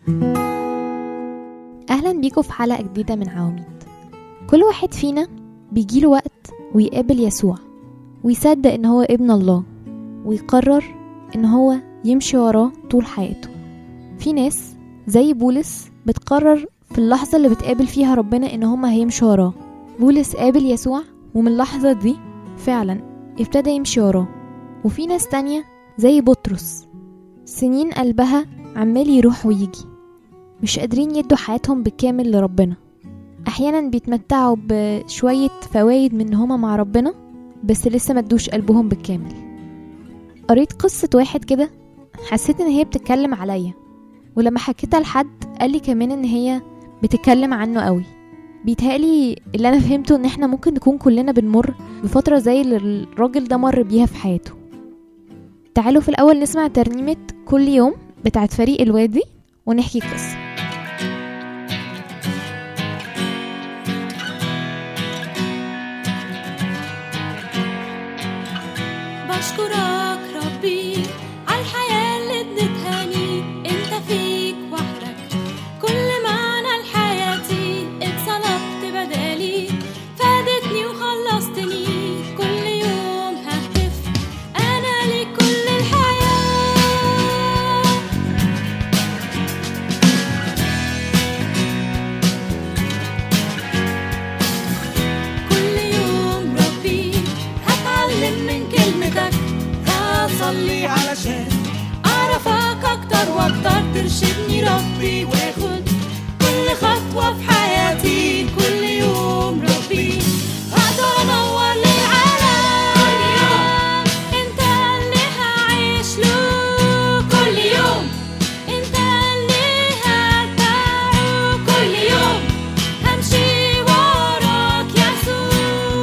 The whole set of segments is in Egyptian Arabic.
أهلا بيكم في حلقة جديدة من عواميد كل واحد فينا بيجيله وقت ويقابل يسوع ويصدق إن هو ابن الله ويقرر إن هو يمشي وراه طول حياته في ناس زي بولس بتقرر في اللحظة اللي بتقابل فيها ربنا إن هما هيمشوا وراه بولس قابل يسوع ومن اللحظة دي فعلا ابتدى يمشي وراه وفي ناس تانية زي بطرس سنين قلبها عمال يروح ويجي مش قادرين يدوا حياتهم بالكامل لربنا احيانا بيتمتعوا بشوية فوايد من هما مع ربنا بس لسه ما ادوش قلبهم بالكامل قريت قصة واحد كده حسيت ان هي بتتكلم عليا ولما حكيتها لحد قال لي كمان ان هي بتتكلم عنه قوي بيتهيألي اللي انا فهمته ان احنا ممكن نكون كلنا بنمر بفترة زي اللي الراجل ده مر بيها في حياته تعالوا في الاول نسمع ترنيمة كل يوم بتاعت فريق الوادي ونحكي قصة بشكرك ربي على الحياة اللي اديتهاني انت فيك وحدك كل معنى لحياتي اتصلبت بدالي فادتني وخلصتني كل يوم ههتف انا ليك كل الحياة كل يوم ربي هتعلم من كلمتك هصلي علشان اعرفك اكتر واكتر ترشدني ربي واخد كل خطوة في حياتي كل يوم ربي هقدر انور للعالم انت اللي هعيش له كل يوم انت اللي هتبعه كل يوم همشي وراك يسوع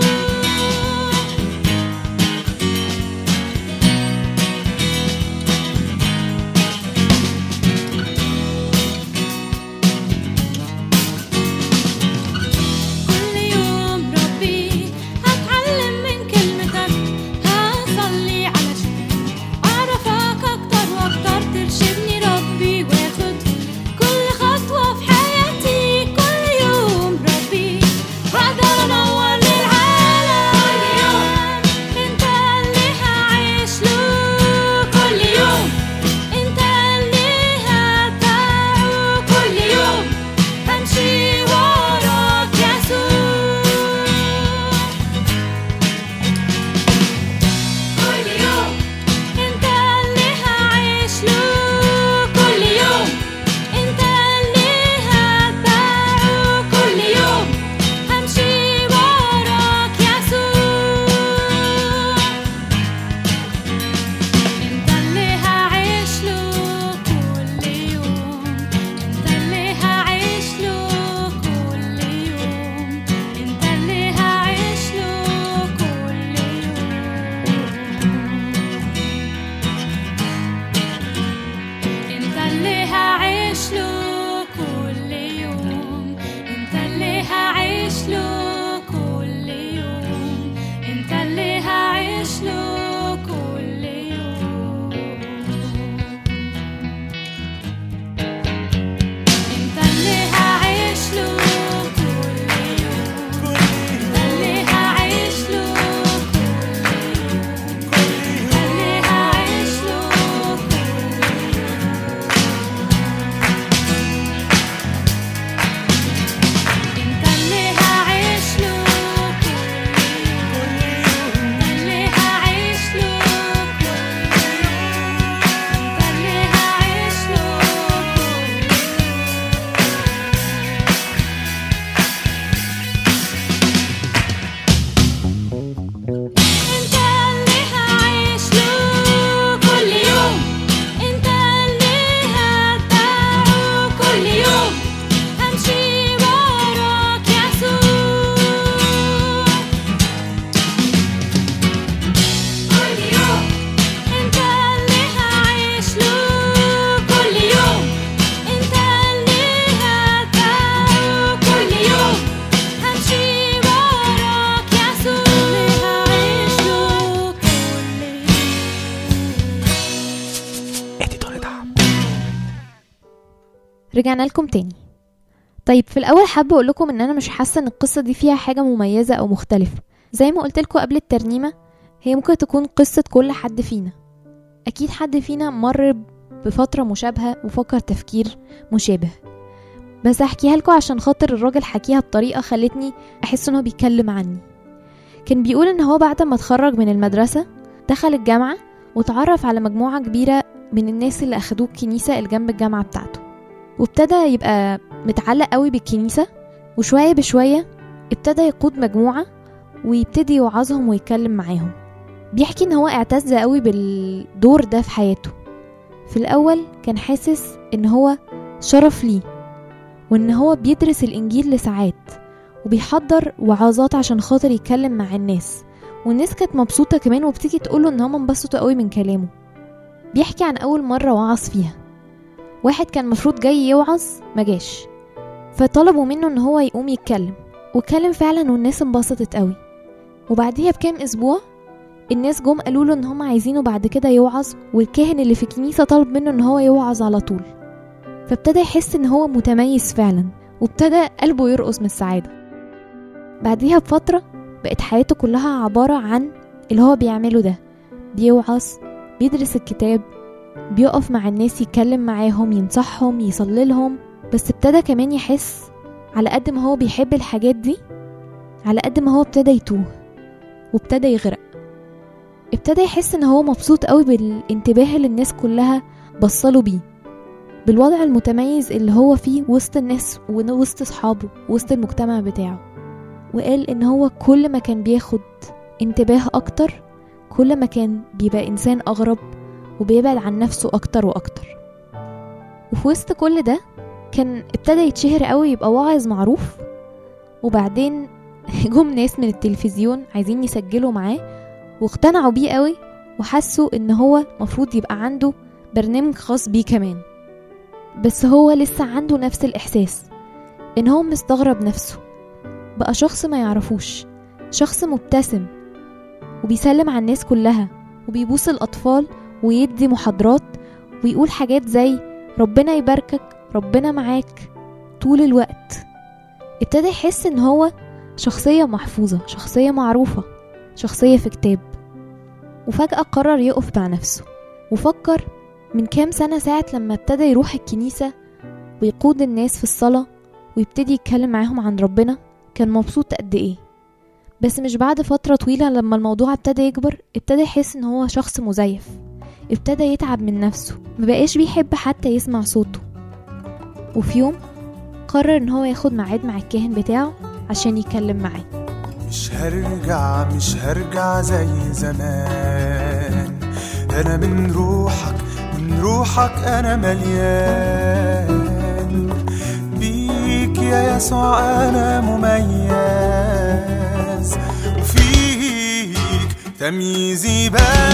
رجعنا لكم تاني طيب في الاول حابه اقول لكم ان انا مش حاسه ان القصه دي فيها حاجه مميزه او مختلفه زي ما قلت لكم قبل الترنيمه هي ممكن تكون قصه كل حد فينا اكيد حد فينا مر بفتره مشابهه وفكر تفكير مشابه بس احكيها لكم عشان خاطر الراجل حكيها بطريقه خلتني احس انه بيتكلم عني كان بيقول ان هو بعد ما اتخرج من المدرسه دخل الجامعه وتعرف على مجموعه كبيره من الناس اللي اخدوه الكنيسه اللي جنب الجامعه بتاعته وابتدى يبقى متعلق قوي بالكنيسه وشويه بشويه ابتدى يقود مجموعه ويبتدي يوعظهم ويتكلم معاهم بيحكي ان هو اعتز قوي بالدور ده في حياته في الاول كان حاسس ان هو شرف ليه وان هو بيدرس الانجيل لساعات وبيحضر وعظات عشان خاطر يتكلم مع الناس والناس كانت مبسوطة كمان وبتيجي تقوله ان هم انبسطوا قوي من كلامه بيحكي عن اول مرة وعظ فيها واحد كان مفروض جاي يوعظ مجاش فطلبوا منه ان هو يقوم يتكلم واتكلم فعلا والناس انبسطت قوي وبعديها بكام اسبوع الناس جم قالوا له ان هم عايزينه بعد كده يوعظ والكاهن اللي في الكنيسة طلب منه ان هو يوعظ على طول فابتدى يحس ان هو متميز فعلا وابتدى قلبه يرقص من السعادة بعديها بفترة بقت حياته كلها عبارة عن اللي هو بيعمله ده بيوعظ بيدرس الكتاب بيقف مع الناس يتكلم معاهم ينصحهم يصلي لهم بس ابتدى كمان يحس على قد ما هو بيحب الحاجات دي على قد ما هو ابتدى يتوه وابتدى يغرق ابتدى يحس ان هو مبسوط قوي بالانتباه اللي الناس كلها بصله بيه بالوضع المتميز اللي هو فيه وسط الناس ووسط اصحابه وسط المجتمع بتاعه وقال ان هو كل ما كان بياخد انتباه اكتر كل ما كان بيبقى انسان اغرب وبيبعد عن نفسه اكتر واكتر وفي وسط كل ده كان ابتدى يتشهر قوي يبقى واعظ معروف وبعدين جم ناس من التلفزيون عايزين يسجلوا معاه واقتنعوا بيه قوي وحسوا ان هو مفروض يبقى عنده برنامج خاص بيه كمان بس هو لسه عنده نفس الإحساس إن هو مستغرب نفسه بقى شخص ما يعرفوش شخص مبتسم وبيسلم على الناس كلها وبيبوس الأطفال ويدي محاضرات ويقول حاجات زي ربنا يباركك ربنا معاك طول الوقت ابتدى يحس ان هو شخصية محفوظة شخصية معروفة شخصية في كتاب وفجأة قرر يقف مع نفسه وفكر من كام سنة ساعة لما ابتدى يروح الكنيسة ويقود الناس في الصلاة ويبتدي يتكلم معاهم عن ربنا كان مبسوط قد ايه بس مش بعد فترة طويلة لما الموضوع ابتدى يكبر ابتدى يحس ان هو شخص مزيف ابتدى يتعب من نفسه مبقاش بيحب حتى يسمع صوته وفي يوم قرر ان هو ياخد ميعاد مع الكاهن بتاعه عشان يتكلم معاه مش هرجع مش هرجع زي زمان انا من روحك من روحك انا مليان بيك يا يسوع انا مميز وفيك تمييزي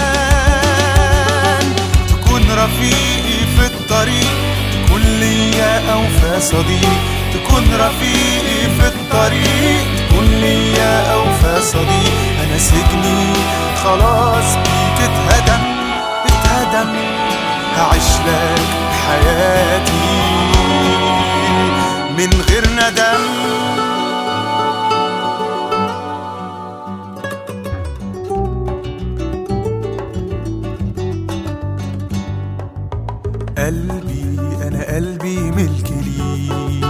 بان تكون رفيقي في الطريق تكون ليا اوفى صديق تكون رفيقي في الطريق تكون ليا اوفى صديق انا سجني خلاص بيك اتهدم اتهدم هعيش لك حياتي من غير ندم قلبي انا قلبي ملك ليك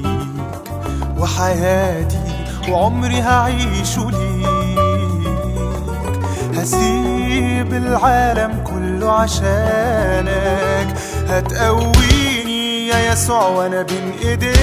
وحياتي وعمري هعيشه ليك هسيب العالم كله عشانك هتقويني يا يسوع وانا بين ايديك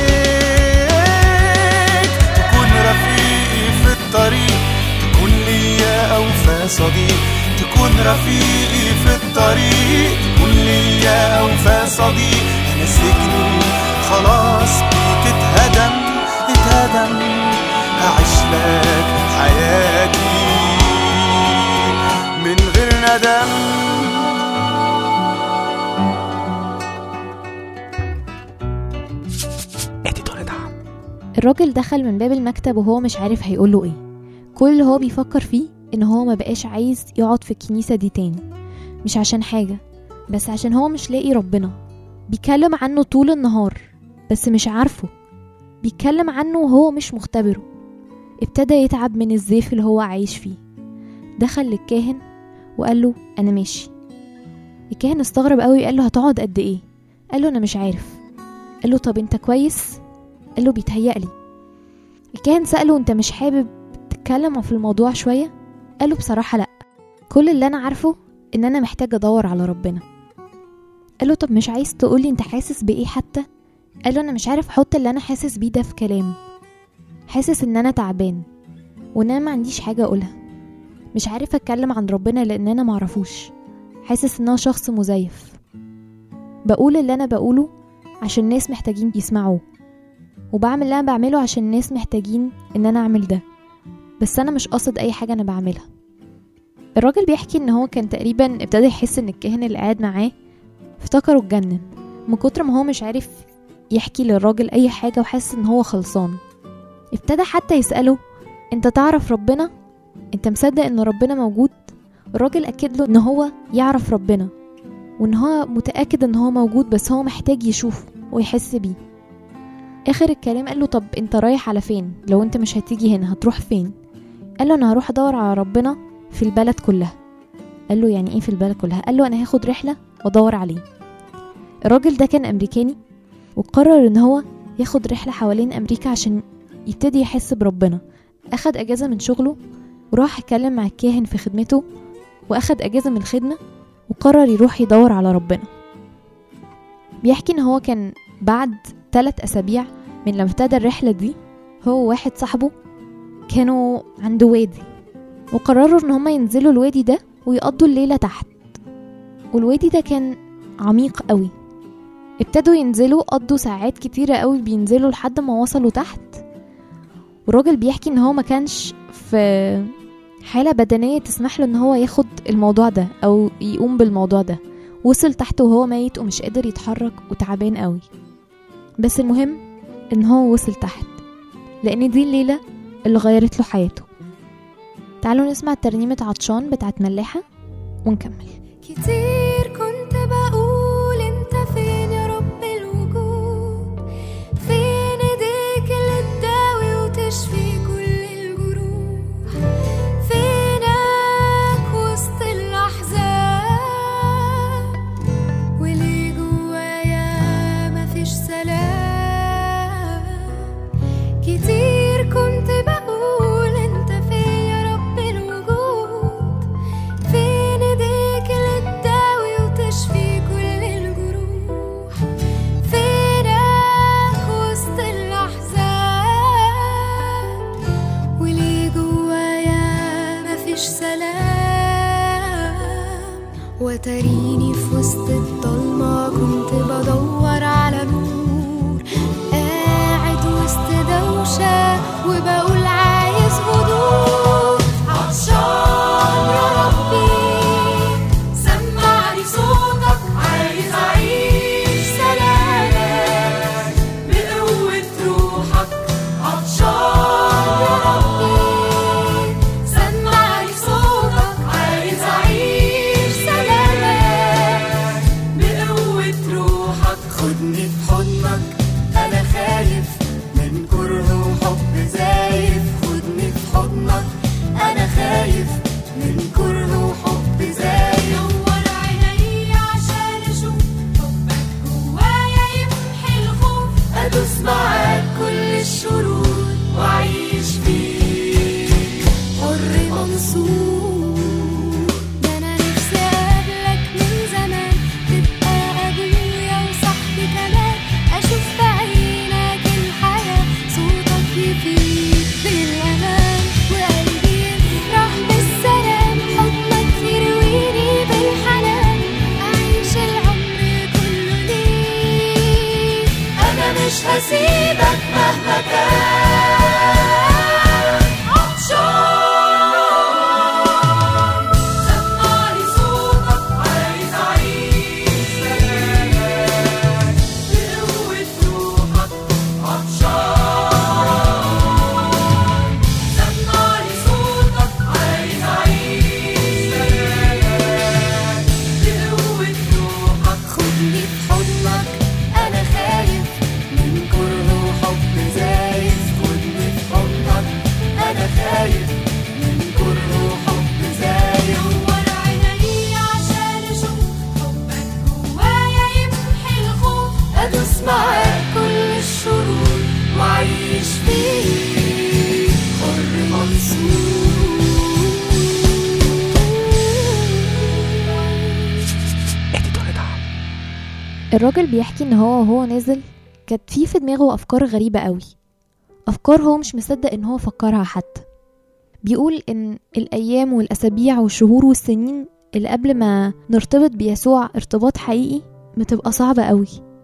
تكون رفيقي في الطريق تكون ليا اوفى صديق تكون رفيقي في الطريق تكون ليا اوفى صديق انا سجني خلاص بيك اتهدم اتهدم هعيش لك حياتي من غير ندم الراجل دخل من باب المكتب وهو مش عارف هيقوله ايه كل اللي هو بيفكر فيه ان هو ما بقاش عايز يقعد في الكنيسة دي تاني مش عشان حاجة بس عشان هو مش لاقي ربنا بيكلم عنه طول النهار بس مش عارفه بيتكلم عنه وهو مش مختبره ابتدى يتعب من الزيف اللي هو عايش فيه دخل للكاهن وقال له انا ماشي الكاهن استغرب قوي قال له هتقعد قد ايه قال له انا مش عارف قال له طب انت كويس قال له بيتهيألي الكاهن سأله انت مش حابب تتكلم في الموضوع شوية قال له بصراحة لا كل اللي انا عارفه ان انا محتاج ادور على ربنا قال له طب مش عايز تقولي انت حاسس بايه حتى قال له انا مش عارف احط اللي انا حاسس بيه ده في كلام حاسس ان انا تعبان وان انا ما عنديش حاجه اقولها مش عارف اتكلم عن ربنا لان انا معرفوش حاسس ان انا شخص مزيف بقول اللي انا بقوله عشان الناس محتاجين يسمعوه وبعمل اللي انا بعمله عشان الناس محتاجين ان انا اعمل ده بس انا مش قاصد اي حاجه انا بعملها الراجل بيحكي ان هو كان تقريبا ابتدى يحس ان الكاهن اللي قاعد معاه افتكره اتجنن من كتر ما هو مش عارف يحكي للراجل اي حاجه وحاسس ان هو خلصان ابتدى حتى يساله انت تعرف ربنا انت مصدق ان ربنا موجود الراجل اكد له ان هو يعرف ربنا وان هو متاكد ان هو موجود بس هو محتاج يشوفه ويحس بيه اخر الكلام قال له طب انت رايح على فين لو انت مش هتيجي هنا هتروح فين قال له انا هروح ادور على ربنا في البلد كلها قال له يعني ايه في البلد كلها قال له انا هاخد رحله وادور عليه الراجل ده كان امريكاني وقرر ان هو ياخد رحله حوالين امريكا عشان يبتدي يحس بربنا اخد اجازه من شغله وراح اتكلم مع الكاهن في خدمته واخد اجازه من الخدمه وقرر يروح يدور على ربنا بيحكي ان هو كان بعد ثلاث اسابيع من لما ابتدى الرحله دي هو واحد صاحبه كانوا عند وادي وقرروا ان هما ينزلوا الوادي ده ويقضوا الليله تحت والوادي ده كان عميق قوي ابتدوا ينزلوا قضوا ساعات كتيرة قوي بينزلوا لحد ما وصلوا تحت والراجل بيحكي ان هو ما كانش في حالة بدنية تسمح له ان هو ياخد الموضوع ده او يقوم بالموضوع ده وصل تحت وهو ميت ومش قادر يتحرك وتعبان قوي بس المهم ان هو وصل تحت لان دي الليلة اللي غيرت له حياته تعالوا نسمع ترنيمة عطشان بتاعت ملاحة ونكمل كتير كنت بقول انت فين يا رب الوجود فين ايديك اللي تداوي وتشفي كل الجروح فينك وسط الاحزان وليه جوايا مفيش سلام كتير كنت بقول انت فين يا رب الوجود فين ايديك اللي تداوي وتشفي كل الجروح فينك وسط الاحزان وليه جوايا مفيش سلام وتريني في وسط الضلمة كنت بدور على نور قاعد وسط دوشة وبقول عايز هدوء عطشان يا ربي سمعني صوتك عايز أعيش سلامك بقوة روحك عطشان يا ربي سمعني صوتك عايز أعيش سلامك بقوة روحك خدني في حضنك انا خايف من كره وحب زايف خدني في حضنك انا خايف من كره وحب زايف نور عيني عشان اشوف حبك جوايا يمحي الخوف ادوس معاك كل الشرور واعيش فيك حر منصور ده انا نفسي اقابلك من زمان تبقى ابويا وصاحبي كمان اشوف في عينك الحياه صوتك يفيد بالامان وقلبي يفرح بالسلام حضنك يرويني بالحنان اعيش العمر كله ليك انا مش هسيبك مهما كان عطشان سمعني صوتك عايز اعيش سلامك بقوة روحك عطشان سمعني صوتك عايز اعيش سلامك بقوة روحك خدني في حضنك انا خايف من عايش فيه حر منصور الراجل بيحكي ان هو وهو نازل كانت في في دماغه افكار غريبة قوي افكار هو مش مصدق ان هو فكرها حتى بيقول ان الايام والاسابيع والشهور والسنين اللي قبل ما نرتبط بيسوع ارتباط حقيقي بتبقى صعبة قوي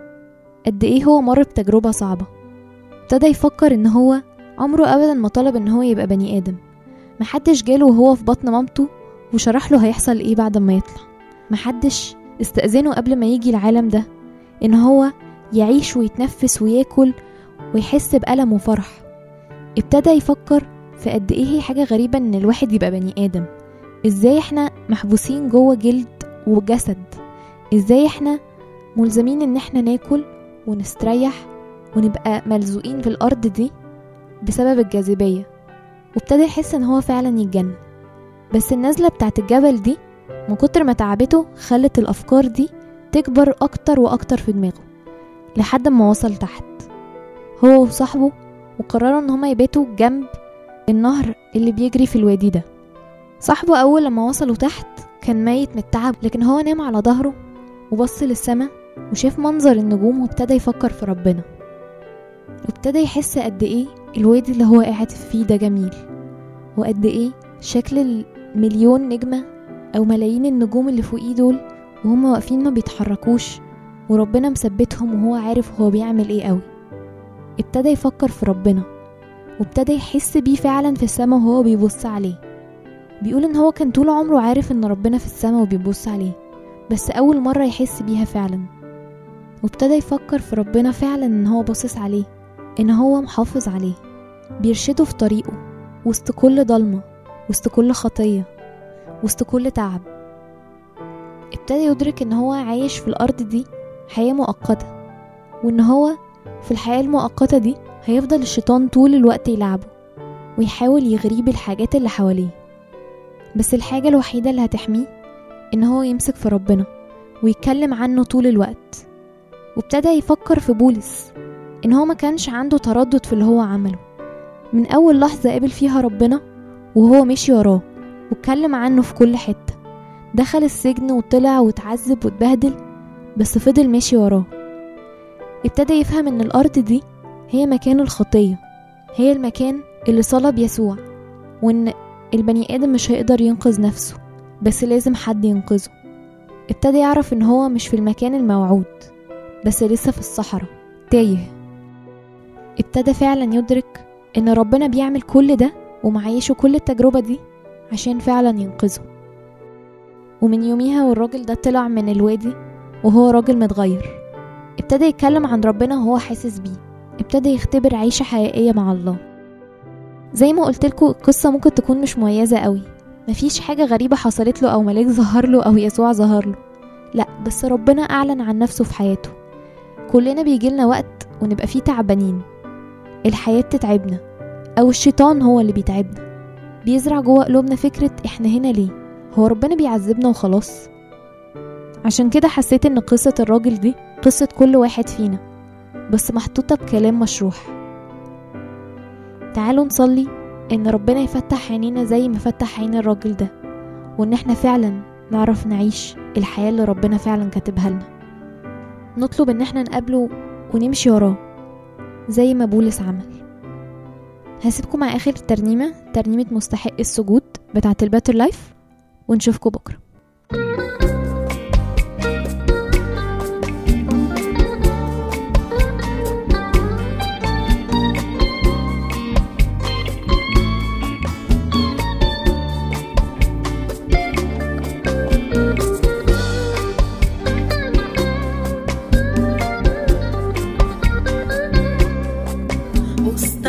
قد ايه هو مر بتجربة صعبة ابتدى يفكر ان هو عمره ابدا ما طلب ان هو يبقى بني ادم محدش جاله وهو في بطن مامته وشرح له هيحصل ايه بعد ما يطلع محدش استأذنه قبل ما يجي العالم ده ان هو يعيش ويتنفس وياكل ويحس بألم وفرح ابتدى يفكر في قد ايه هي حاجة غريبة ان الواحد يبقى بني آدم ازاي احنا محبوسين جوه جلد وجسد ازاي احنا ملزمين ان احنا ناكل ونستريح ونبقى ملزوقين في الارض دي بسبب الجاذبية وابتدى يحس ان هو فعلا يتجنن بس النزلة بتاعت الجبل دي من كتر ما تعبته خلت الافكار دي تكبر اكتر واكتر في دماغه لحد ما وصل تحت هو وصاحبه وقرروا ان هما يباتوا جنب النهر اللي بيجري في الوادي ده صاحبه اول لما وصلوا تحت كان ميت من التعب لكن هو نام على ظهره وبص للسما وشاف منظر النجوم وابتدى يفكر في ربنا وابتدى يحس قد ايه الوادي اللي هو قاعد فيه ده جميل وقد ايه شكل المليون نجمة او ملايين النجوم اللي فوقيه دول وهم واقفين ما بيتحركوش وربنا مثبتهم وهو عارف هو بيعمل ايه قوي ابتدى يفكر في ربنا وابتدى يحس بيه فعلا في السما وهو بيبص عليه بيقول ان هو كان طول عمره عارف ان ربنا في السما وبيبص عليه بس اول مرة يحس بيها فعلا وابتدى يفكر في ربنا فعلا ان هو باصص عليه ان هو محافظ عليه بيرشده في طريقه وسط كل ضلمة وسط كل خطية وسط كل تعب ابتدى يدرك ان هو عايش في الارض دي حياة مؤقتة وان هو في الحياة المؤقتة دي هيفضل الشيطان طول الوقت يلعبه ويحاول يغريه بالحاجات اللي حواليه بس الحاجة الوحيدة اللي هتحميه ان هو يمسك في ربنا ويتكلم عنه طول الوقت وابتدى يفكر في بولس ان هو ما كانش عنده تردد في اللي هو عمله من اول لحظة قابل فيها ربنا وهو مشي وراه واتكلم عنه في كل حتة دخل السجن وطلع واتعذب واتبهدل بس فضل ماشي وراه ابتدى يفهم ان الارض دي هي مكان الخطية هي المكان اللي صلب يسوع وان البني ادم مش هيقدر ينقذ نفسه بس لازم حد ينقذه ابتدى يعرف ان هو مش في المكان الموعود بس لسه في الصحراء تايه ابتدى فعلا يدرك ان ربنا بيعمل كل ده ومعيشه كل التجربة دي عشان فعلا ينقذه ومن يوميها والراجل ده طلع من الوادي وهو راجل متغير ابتدى يتكلم عن ربنا وهو حاسس بيه ابتدى يختبر عيشة حقيقية مع الله زي ما قلتلكوا القصة ممكن تكون مش مميزة قوي مفيش حاجة غريبة حصلت له أو ملاك ظهر له أو يسوع ظهر له لا بس ربنا أعلن عن نفسه في حياته كلنا بيجيلنا وقت ونبقى فيه تعبانين الحياة بتتعبنا أو الشيطان هو اللي بيتعبنا بيزرع جوه قلوبنا فكرة احنا هنا ليه هو ربنا بيعذبنا وخلاص عشان كده حسيت ان قصة الراجل دي قصة كل واحد فينا بس محطوطة بكلام مشروح تعالوا نصلي ان ربنا يفتح عينينا زي ما فتح عين الراجل ده وان احنا فعلا نعرف نعيش الحياة اللي ربنا فعلا كاتبها لنا نطلب ان احنا نقابله ونمشي وراه زي ما بولس عمل هسيبكم مع اخر ترنيمة ترنيمة مستحق السجود بتاعة الباتر لايف ونشوفكم بكرة مستحق